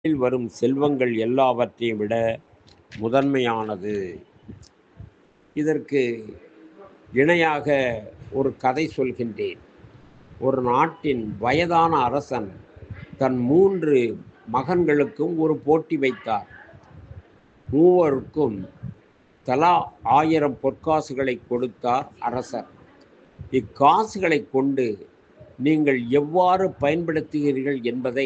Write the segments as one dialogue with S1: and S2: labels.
S1: வாழ்வில் வரும் செல்வங்கள் எல்லாவற்றையும் விட முதன்மையானது இதற்கு இணையாக ஒரு கதை சொல்கின்றேன் ஒரு நாட்டின் வயதான அரசன் தன் மூன்று மகன்களுக்கும் ஒரு போட்டி வைத்தார் மூவருக்கும் தலா ஆயிரம் பொற்காசுகளை கொடுத்தார் அரசர் இக்காசுகளை கொண்டு நீங்கள் எவ்வாறு பயன்படுத்துகிறீர்கள் என்பதை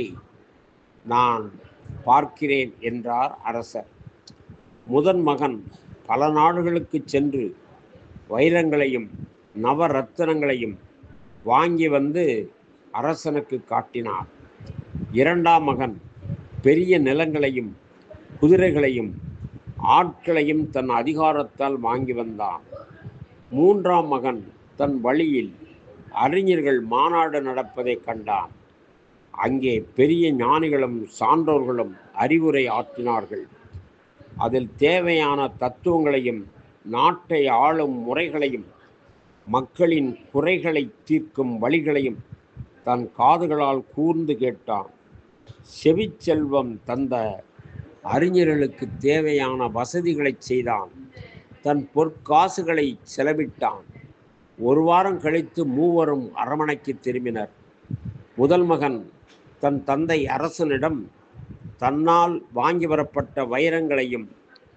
S1: நான் பார்க்கிறேன் என்றார் அரசர் முதன் மகன் பல நாடுகளுக்கு சென்று வைரங்களையும் நவரத்தினங்களையும் வாங்கி வந்து அரசனுக்கு காட்டினார் இரண்டாம் மகன் பெரிய நிலங்களையும் குதிரைகளையும் ஆட்களையும் தன் அதிகாரத்தால் வாங்கி வந்தான் மூன்றாம் மகன் தன் வழியில் அறிஞர்கள் மாநாடு நடப்பதை கண்டான் அங்கே பெரிய ஞானிகளும் சான்றோர்களும் அறிவுரை ஆற்றினார்கள் அதில் தேவையான தத்துவங்களையும் நாட்டை ஆளும் முறைகளையும் மக்களின் குறைகளை தீர்க்கும் வழிகளையும் தன் காதுகளால் கூர்ந்து கேட்டான் செவிச்செல்வம் தந்த அறிஞர்களுக்கு தேவையான வசதிகளை செய்தான் தன் பொற்காசுகளை செலவிட்டான் ஒரு வாரம் கழித்து மூவரும் அரமனைக்கு திரும்பினர் முதல் மகன் தன் தந்தை அரசனிடம் தன்னால் வாங்கி வரப்பட்ட வைரங்களையும்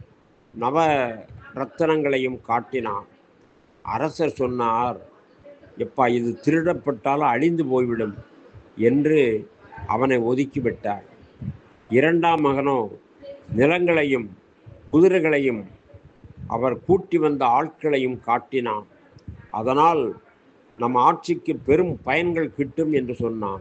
S1: நவ ரத்தனங்களையும் காட்டினான் அரசர் சொன்னார் எப்பா இது திருடப்பட்டால் அழிந்து போய்விடும் என்று அவனை ஒதுக்கிவிட்டார் இரண்டாம் மகனோ நிலங்களையும் குதிரைகளையும் அவர் கூட்டி வந்த ஆட்களையும் காட்டினான் அதனால் நம் ஆட்சிக்கு பெரும் பயன்கள் கிட்டும் என்று சொன்னான்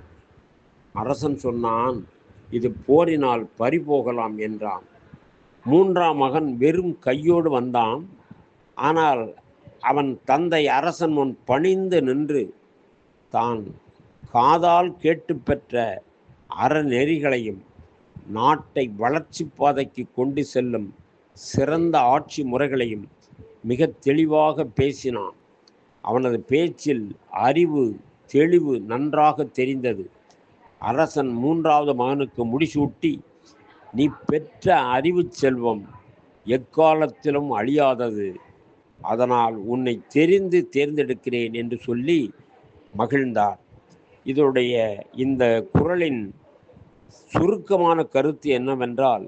S1: அரசன் சொன்னான் இது போரினால் பறிபோகலாம் என்றான் மூன்றாம் மகன் வெறும் கையோடு வந்தான் ஆனால் அவன் தந்தை அரசன் முன் பணிந்து நின்று தான் காதால் கேட்டு பெற்ற அறநெறிகளையும் நாட்டை வளர்ச்சி பாதைக்கு கொண்டு செல்லும் சிறந்த ஆட்சி முறைகளையும் மிக தெளிவாக பேசினான் அவனது பேச்சில் அறிவு தெளிவு நன்றாக தெரிந்தது அரசன் மூன்றாவது மகனுக்கு முடிசூட்டி நீ பெற்ற அறிவு செல்வம் எக்காலத்திலும் அழியாதது அதனால் உன்னை தெரிந்து தேர்ந்தெடுக்கிறேன் என்று சொல்லி மகிழ்ந்தார் இதனுடைய இந்த குரலின் சுருக்கமான கருத்து என்னவென்றால்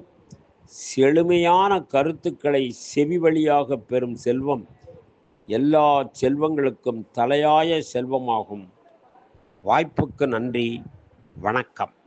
S1: செழுமையான கருத்துக்களை செவி வழியாக பெறும் செல்வம் எல்லா செல்வங்களுக்கும் தலையாய செல்வமாகும் வாய்ப்புக்கு நன்றி வணக்கம்